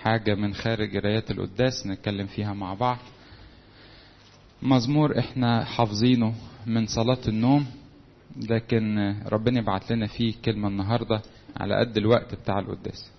حاجة من خارج قرايات القداس نتكلم فيها مع بعض مزمور احنا حافظينه من صلاة النوم لكن ربنا يبعت لنا فيه كلمة النهاردة على قد الوقت بتاع القداس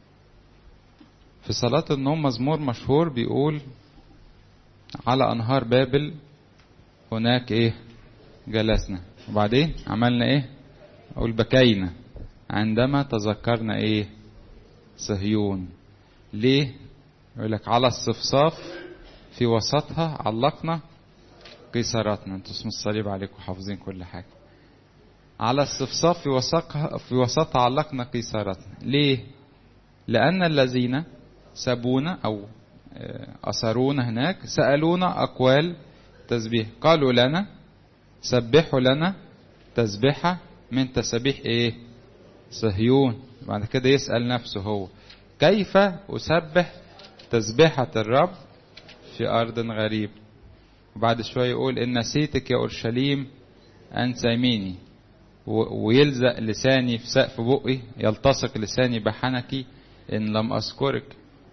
في صلاة النوم مزمور مشهور بيقول على أنهار بابل هناك إيه جلسنا وبعدين عملنا إيه أقول بكينا عندما تذكرنا إيه صهيون ليه يقول لك على الصفصاف في وسطها علقنا قيصراتنا انتوا اسم الصليب عليكم حافظين كل حاجة على الصفصاف في وسطها في وسطها علقنا قيصراتنا ليه لأن الذين سبونا أو أسرونا هناك سألونا أقوال تسبيح قالوا لنا سبحوا لنا تسبيحة من تسبيح إيه صهيون بعد كده يسأل نفسه هو كيف أسبح تسبيحة الرب في أرض غريب وبعد شوية يقول إن نسيتك يا أورشليم أنت يميني ويلزق لساني في سقف بقي يلتصق لساني بحنكي إن لم أذكرك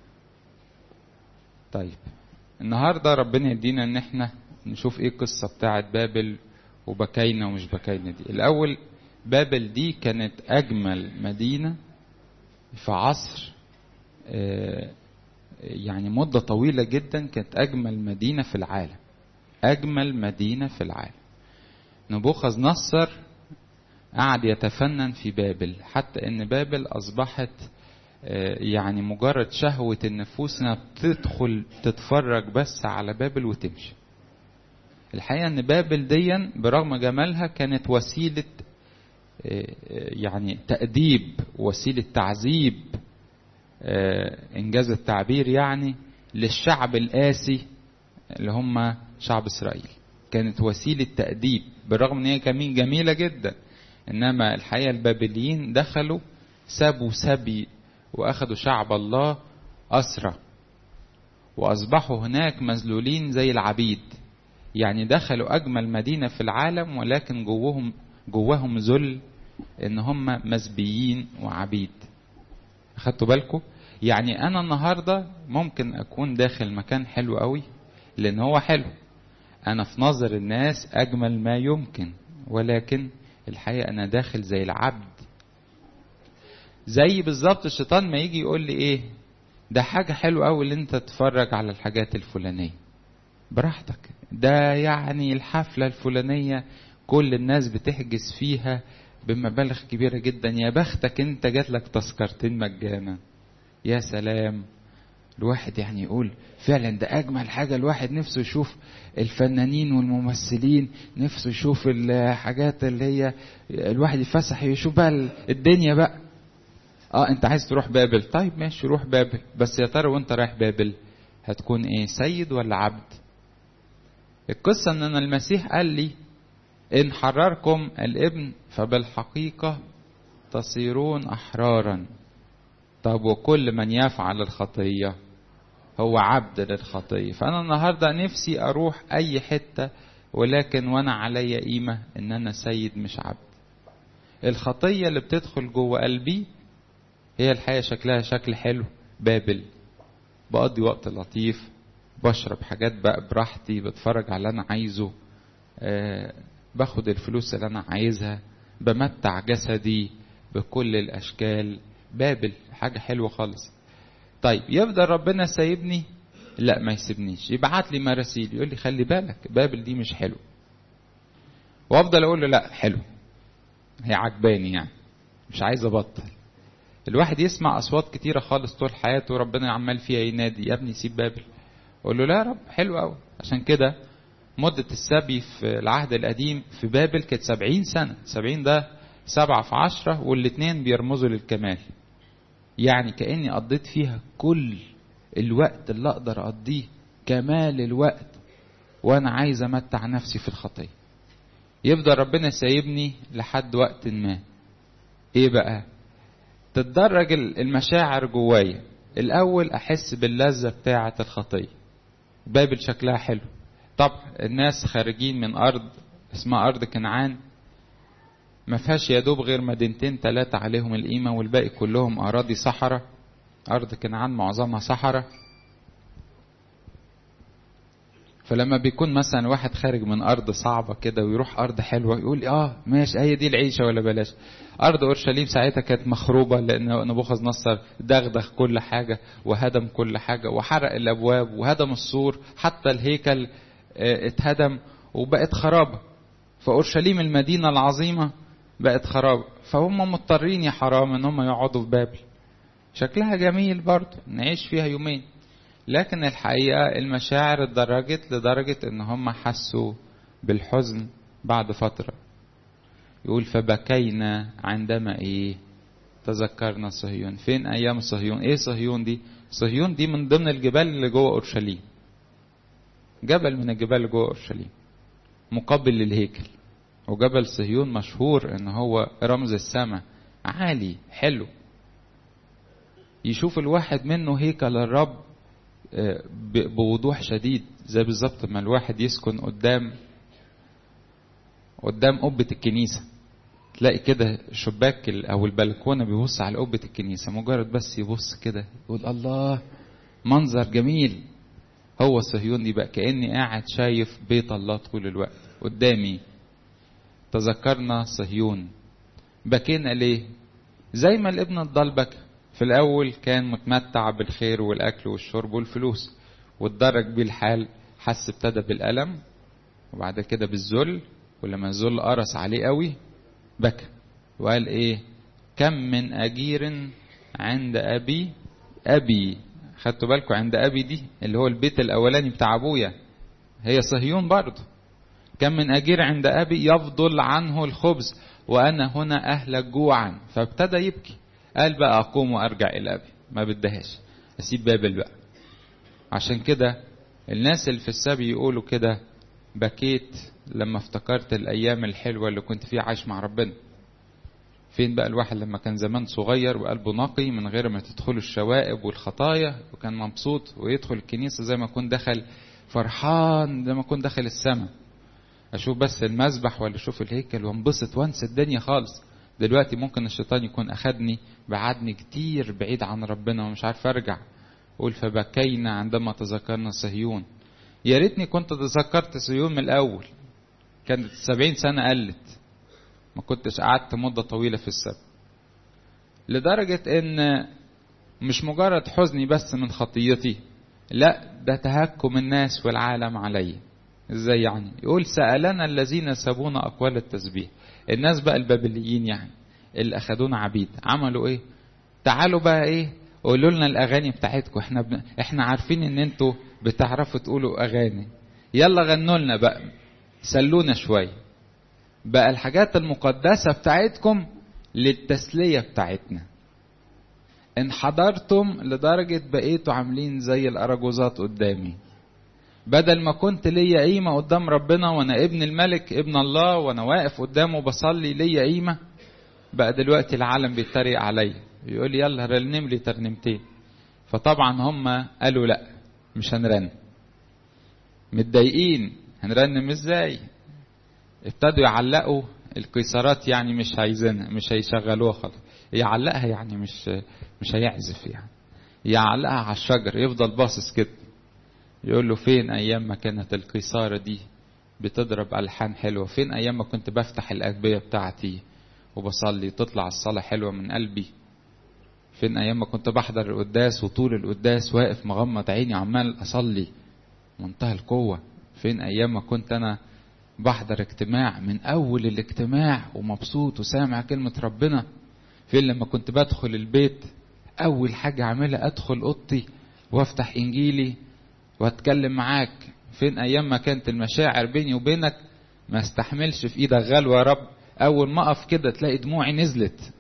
طيب النهاردة ربنا يدينا إن إحنا نشوف إيه القصة بتاعت بابل وبكينا ومش بكينا دي الأول بابل دي كانت أجمل مدينة في عصر يعني مدة طويلة جدا كانت أجمل مدينة في العالم أجمل مدينة في العالم نبوخذ نصر قعد يتفنن في بابل حتى ان بابل اصبحت يعني مجرد شهوة النفوس انها تدخل تتفرج بس على بابل وتمشي الحقيقة ان بابل ديا برغم جمالها كانت وسيلة يعني تأديب وسيلة تعذيب انجاز التعبير يعني للشعب القاسي اللي هم شعب اسرائيل كانت وسيلة تأديب بالرغم ان هي كمان جميلة جدا انما الحقيقة البابليين دخلوا سابوا سبي واخدوا شعب الله أسرى واصبحوا هناك مذلولين زي العبيد يعني دخلوا اجمل مدينة في العالم ولكن جواهم جواهم ذل ان هم مسبيين وعبيد اخدتوا بالكم يعني انا النهارده ممكن اكون داخل مكان حلو قوي لان هو حلو انا في نظر الناس اجمل ما يمكن ولكن الحقيقه انا داخل زي العبد زي بالظبط الشيطان ما يجي يقول لي ايه ده حاجه حلوه قوي اللي انت تتفرج على الحاجات الفلانيه براحتك ده يعني الحفله الفلانيه كل الناس بتحجز فيها بمبالغ كبيرة جدا يا بختك انت جات لك تذكرتين مجانا يا سلام الواحد يعني يقول فعلا ده اجمل حاجة الواحد نفسه يشوف الفنانين والممثلين نفسه يشوف الحاجات اللي هي الواحد يفسح يشوف بقى الدنيا بقى اه انت عايز تروح بابل طيب ماشي روح بابل بس يا ترى وانت رايح بابل هتكون ايه سيد ولا عبد القصة ان انا المسيح قال لي إن حرركم الابن فبالحقيقة تصيرون أحرارا طب وكل من يفعل الخطية هو عبد للخطية فأنا النهاردة نفسي أروح أي حتة ولكن وأنا عليا قيمة إن أنا سيد مش عبد الخطية اللي بتدخل جوه قلبي هي الحقيقة شكلها شكل حلو بابل بقضي وقت لطيف بشرب حاجات بقى براحتي بتفرج على اللي أنا عايزه آه باخد الفلوس اللي انا عايزها بمتع جسدي بكل الاشكال بابل حاجة حلوة خالص طيب يفضل ربنا سايبني لا ما يسيبنيش يبعت لي مراسيل يقول لي خلي بالك بابل دي مش حلو وافضل اقول له لا حلو هي عجباني يعني مش عايز ابطل الواحد يسمع اصوات كتيرة خالص طول حياته وربنا عمال فيها ينادي يا ابني سيب بابل اقول له لا يا رب حلو قوي عشان كده مدة السبي في العهد القديم في بابل كانت سبعين سنة سبعين ده سبعة في عشرة والاتنين بيرمزوا للكمال يعني كأني قضيت فيها كل الوقت اللي أقدر أقضيه كمال الوقت وأنا عايز أمتع نفسي في الخطية يفضل ربنا سايبني لحد وقت ما إيه بقى تتدرج المشاعر جوايا الأول أحس باللذة بتاعة الخطية بابل شكلها حلو طب الناس خارجين من أرض اسمها أرض كنعان ما فيهاش يا دوب غير مدينتين ثلاثة عليهم القيمة والباقي كلهم أراضي صحراء أرض كنعان معظمها صحراء فلما بيكون مثلا واحد خارج من أرض صعبة كده ويروح أرض حلوة يقول آه ماشي هي دي العيشة ولا بلاش أرض أورشليم ساعتها كانت مخروبة لأن نبوخذ نصر دغدغ كل حاجة وهدم كل حاجة وحرق الأبواب وهدم السور حتى الهيكل اتهدم وبقت خرابة فأورشليم المدينة العظيمة بقت خرابة فهم مضطرين يا حرام ان هم يقعدوا في بابل شكلها جميل برضه نعيش فيها يومين لكن الحقيقة المشاعر اتدرجت لدرجة ان هم حسوا بالحزن بعد فترة يقول فبكينا عندما ايه تذكرنا صهيون فين ايام صهيون ايه صهيون دي صهيون دي من ضمن الجبال اللي جوه اورشليم جبل من الجبال اللي جوه اورشليم مقابل للهيكل وجبل صهيون مشهور ان هو رمز السماء عالي حلو يشوف الواحد منه هيكل الرب بوضوح شديد زي بالظبط ما الواحد يسكن قدام قدام قبة الكنيسة تلاقي كده شباك او البلكونه بيبص على قبة الكنيسة مجرد بس يبص كده يقول الله منظر جميل هو صهيون دي بقى كأني قاعد شايف بيت الله طول الوقت قدامي تذكرنا صهيون بكينا ليه زي ما الابن الضال بكى في الاول كان متمتع بالخير والاكل والشرب والفلوس واتدرج بيه الحال حس ابتدى بالالم وبعد كده بالذل ولما الذل قرص عليه قوي بكى وقال ايه كم من اجير عند ابي ابي خدتوا بالكم عند ابي دي اللي هو البيت الاولاني بتاع ابويا هي صهيون برضه كم من أجير عند أبي يفضل عنه الخبز وأنا هنا أهلك جوعا فابتدى يبكي قال بقى أقوم وأرجع إلى أبي ما بدهاش أسيب بابل بقى عشان كده الناس اللي في السبي يقولوا كده بكيت لما افتكرت الأيام الحلوة اللي كنت فيها عايش مع ربنا فين بقى الواحد لما كان زمان صغير وقلبه نقي من غير ما تدخله الشوائب والخطايا وكان مبسوط ويدخل الكنيسة زي ما يكون دخل فرحان زي ما يكون دخل السماء اشوف بس المسبح ولا اشوف الهيكل وانبسط وانسى الدنيا خالص دلوقتي ممكن الشيطان يكون اخدني بعدني كتير بعيد عن ربنا ومش عارف ارجع قول فبكينا عندما تذكرنا صهيون يا ريتني كنت تذكرت صهيون من الاول كانت سبعين سنة قلت ما كنتش قعدت مدة طويلة في السبت لدرجة ان مش مجرد حزني بس من خطيتي لا ده تهكم الناس والعالم عليّ ازاي يعني يقول سألنا الذين سابونا أقوال التسبيح الناس بقى البابليين يعني اللي أخدونا عبيد عملوا إيه تعالوا بقى إيه قولوا لنا الأغاني بتاعتكم إحنا بن... إحنا عارفين إن أنتوا بتعرفوا تقولوا أغاني يلا غنوا لنا بقى سلونا شوية بقى الحاجات المقدسة بتاعتكم للتسلية بتاعتنا انحدرتم لدرجة بقيتوا عاملين زي الأراجوزات قدامي بدل ما كنت ليا قيمة قدام ربنا وأنا ابن الملك ابن الله وأنا واقف قدامه بصلي ليا قيمة بقى دلوقتي العالم بيتريق عليا يقول لي يلا رنم لي ترنيمتين فطبعا هم قالوا لا مش هنرن متضايقين هنرنم ازاي ابتدوا يعلقوا القيصرات يعني مش عايزينها مش هيشغلوها خالص يعلقها يعني مش مش هيعزف يعني يعلقها على الشجر يفضل باصص كده يقول له فين ايام ما كانت القيصارة دي بتضرب الحان حلوه فين ايام ما كنت بفتح الاجبيه بتاعتي وبصلي تطلع الصلاه حلوه من قلبي فين ايام ما كنت بحضر القداس وطول القداس واقف مغمض عيني عمال اصلي منتهى القوه فين ايام ما كنت انا بحضر اجتماع من اول الاجتماع ومبسوط وسامع كلمه ربنا فين لما كنت بدخل البيت اول حاجه اعملها ادخل اوضتي وافتح انجيلي واتكلم معاك فين ايام ما كانت المشاعر بيني وبينك ما استحملش في ايدك غلوة يا رب اول ما اقف كده تلاقي دموعي نزلت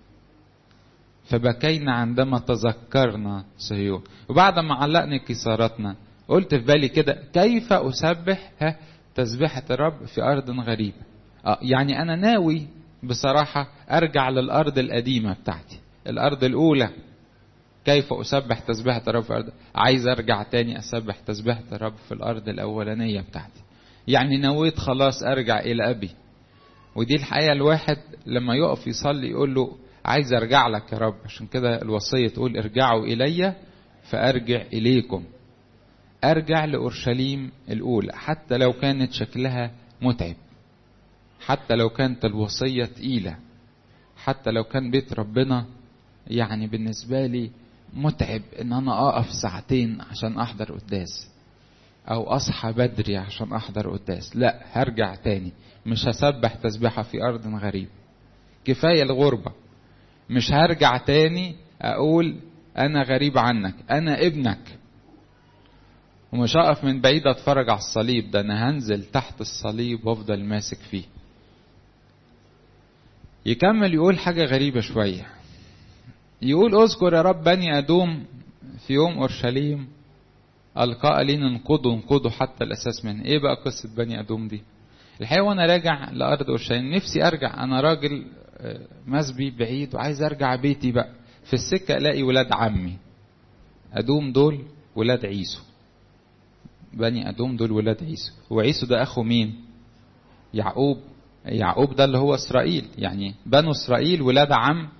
فبكينا عندما تذكرنا صهيون وبعد ما علقني كساراتنا قلت في بالي كده كيف اسبح ها تسبيحة الرب في ارض غريبة اه يعني انا ناوي بصراحة ارجع للارض القديمة بتاعتي الارض الاولى كيف أسبح تسبيحة الرب في الأرض عايز أرجع تاني أسبح تسبيحة الرب في الأرض الأولانية بتاعتي يعني نويت خلاص أرجع إلى أبي ودي الحقيقة الواحد لما يقف يصلي يقول له عايز ارجع لك يا رب عشان كده الوصية تقول ارجعوا الي فارجع اليكم ارجع لاورشليم الاولى حتى لو كانت شكلها متعب حتى لو كانت الوصية تقيلة حتى لو كان بيت ربنا يعني بالنسبة لي متعب ان انا اقف ساعتين عشان احضر قداس او اصحى بدري عشان احضر قداس لا هرجع تاني مش هسبح تسبيحة في ارض غريب كفاية الغربة مش هرجع تاني اقول انا غريب عنك انا ابنك ومش هقف من بعيد اتفرج على الصليب ده انا هنزل تحت الصليب وافضل ماسك فيه يكمل يقول حاجة غريبة شوية يقول اذكر يا رب بني ادوم في يوم اورشليم القائلين انقضوا انقضوا حتى الاساس من ايه بقى قصة بني ادوم دي الحقيقة وانا راجع لارض اورشليم نفسي ارجع انا راجل مسبي بعيد وعايز ارجع بيتي بقى في السكة الاقي ولاد عمي ادوم دول ولاد عيسو بني ادوم دول ولاد عيسو وعيسو ده اخو مين يعقوب يعقوب ده اللي هو اسرائيل يعني بنو اسرائيل ولاد عم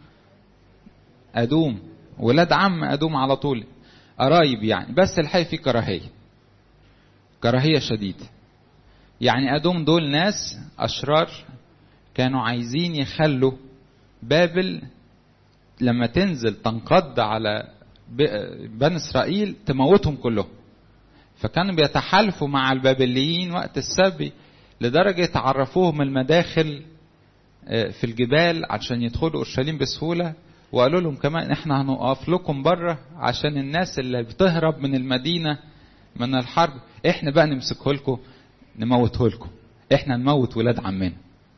ادوم ولاد عم ادوم على طول قرايب يعني بس الحقيقه في كراهيه كراهيه شديده يعني ادوم دول ناس اشرار كانوا عايزين يخلوا بابل لما تنزل تنقض على بني اسرائيل تموتهم كلهم فكانوا بيتحالفوا مع البابليين وقت السبي لدرجة عرفوهم المداخل في الجبال عشان يدخلوا اورشليم بسهولة وقالوا لهم كمان احنا هنقف لكم بره عشان الناس اللي بتهرب من المدينة من الحرب احنا بقى نمسكه لكم نموته لكم احنا نموت ولاد عمنا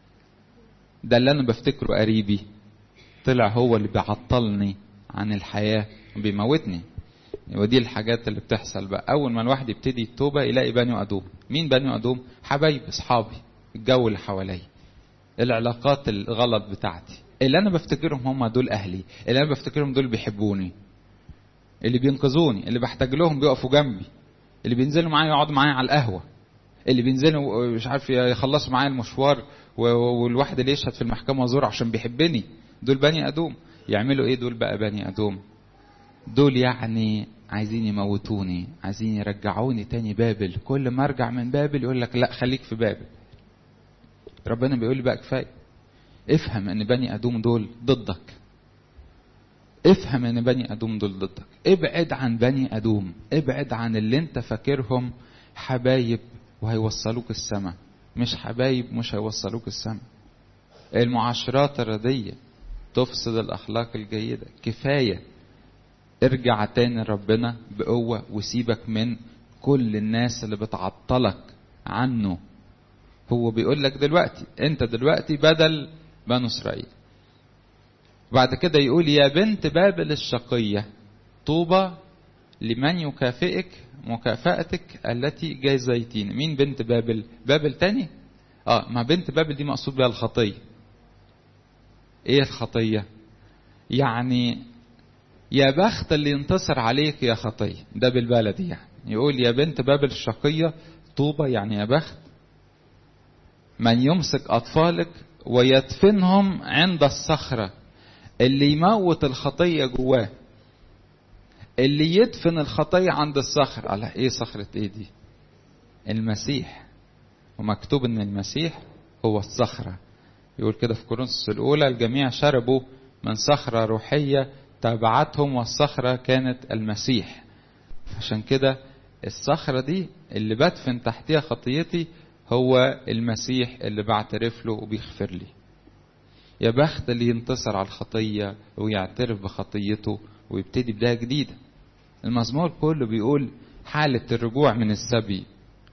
ده اللي انا بفتكره قريبي طلع هو اللي بيعطلني عن الحياة وبيموتني ودي الحاجات اللي بتحصل بقى اول ما الواحد يبتدي التوبة يلاقي بني ادوم مين بني ادوم حبايب اصحابي الجو اللي حواليا العلاقات الغلط بتاعتي اللي انا بفتكرهم هم دول اهلي اللي انا بفتكرهم دول بيحبوني اللي بينقذوني اللي بحتاج لهم بيقفوا جنبي اللي بينزلوا معايا يقعدوا معايا على القهوه اللي بينزلوا مش عارف يخلصوا معايا المشوار والواحد اللي يشهد في المحكمه زور عشان بيحبني دول بني ادوم يعملوا ايه دول بقى بني ادوم دول يعني عايزين يموتوني عايزين يرجعوني تاني بابل كل ما ارجع من بابل يقول لك لا خليك في بابل ربنا بيقول لي بقى كفايه افهم ان بني ادوم دول ضدك افهم ان بني ادوم دول ضدك ابعد عن بني ادوم ابعد عن اللي انت فاكرهم حبايب وهيوصلوك السماء مش حبايب مش هيوصلوك السماء المعاشرات الردية تفسد الأخلاق الجيدة كفاية ارجع تاني ربنا بقوة وسيبك من كل الناس اللي بتعطلك عنه هو بيقول لك دلوقتي انت دلوقتي بدل بنو اسرائيل بعد كده يقول يا بنت بابل الشقية طوبى لمن يكافئك مكافأتك التي جازيتين مين بنت بابل بابل تاني اه ما بنت بابل دي مقصود بها الخطية ايه الخطية يعني يا بخت اللي ينتصر عليك يا خطية ده بالبلدي يعني يقول يا بنت بابل الشقية طوبى يعني يا بخت من يمسك أطفالك ويدفنهم عند الصخرة اللي يموت الخطية جواه اللي يدفن الخطية عند الصخر على ايه صخرة ايه دي المسيح ومكتوب ان المسيح هو الصخرة يقول كده في كورنثوس الأولى الجميع شربوا من صخرة روحية تابعتهم والصخرة كانت المسيح عشان كده الصخرة دي اللي بدفن تحتها خطيتي هو المسيح اللي بعترف له وبيغفر لي يا بخت اللي ينتصر على الخطية ويعترف بخطيته ويبتدي بداية جديدة المزمور كله بيقول حالة الرجوع من السبي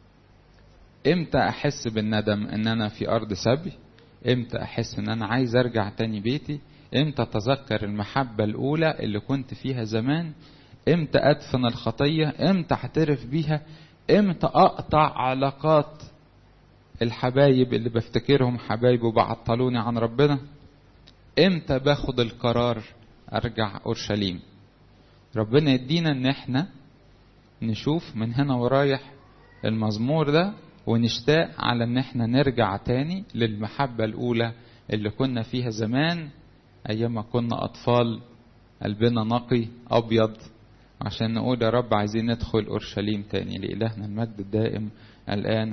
امتى احس بالندم ان انا في ارض سبي امتى احس ان انا عايز ارجع تاني بيتي امتى اتذكر المحبة الاولى اللي كنت فيها زمان امتى ادفن الخطية امتى اعترف بيها امتى اقطع علاقات الحبايب اللي بفتكرهم حبايب وبعطلوني عن ربنا امتى باخد القرار ارجع اورشليم ربنا يدينا ان احنا نشوف من هنا ورايح المزمور ده ونشتاق على ان احنا نرجع تاني للمحبة الاولى اللي كنا فيها زمان أيام ما كنا أطفال قلبنا نقي أبيض عشان نقول يا رب عايزين ندخل أورشليم تاني لإلهنا المجد الدائم الآن